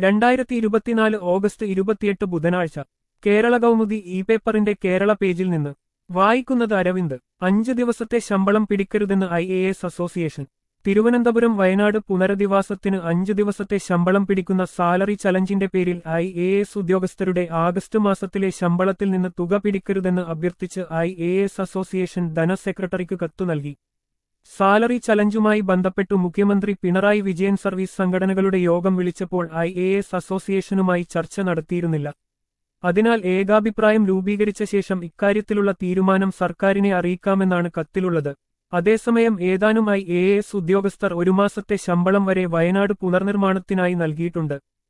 രണ്ടായിരത്തി ഇരുപത്തിനാല് ഓഗസ്റ്റ് ഇരുപത്തിയെട്ട് ബുധനാഴ്ച കേരള കൗമുദി ഇ പേപ്പറിന്റെ കേരള പേജിൽ നിന്ന് വായിക്കുന്നത് അരവിന്ദ് അഞ്ച് ദിവസത്തെ ശമ്പളം പിടിക്കരുതെന്ന് I A S association Thiruvananthapuram Wayanad പുനരധിവാസത്തിന് അഞ്ചു ദിവസത്തെ ശമ്പളം പിടിക്കുന്ന സാലറി ചലഞ്ചിന്റെ പേരിൽ ഐ എ എസ് ഉദ്യോഗസ്ഥരുടെ ആഗസ്റ്റ് മാസത്തിലെ ശമ്പളത്തിൽ നിന്ന് തുക പിടിക്കരുതെന്ന് അഭ്യർത്ഥിച്ച് ഐ എ എസ് അസോസിയേഷൻ ധനസെക്രട്ടറിക്ക് കത്തു നൽകി സാലറി ചലഞ്ചുമായി ബന്ധപ്പെട്ടു മുഖ്യമന്ത്രി പിണറായി വിജയൻ സർവീസ് സംഘടനകളുടെ യോഗം വിളിച്ചപ്പോൾ ഐ എ എസ് അസോസിയേഷനുമായി ചർച്ച നടത്തിയിരുന്നില്ല അതിനാൽ ഏകാഭിപ്രായം രൂപീകരിച്ച ശേഷം ഇക്കാര്യത്തിലുള്ള തീരുമാനം സർക്കാരിനെ അറിയിക്കാമെന്നാണ് കത്തിലുള്ളത് അതേസമയം ഏതാനും ഐ എ എസ് ഉദ്യോഗസ്ഥർ ഒരു മാസത്തെ ശമ്പളം വരെ വയനാട് പുനർനിർമ്മാണത്തിനായി നൽകിയിട്ടുണ്ട്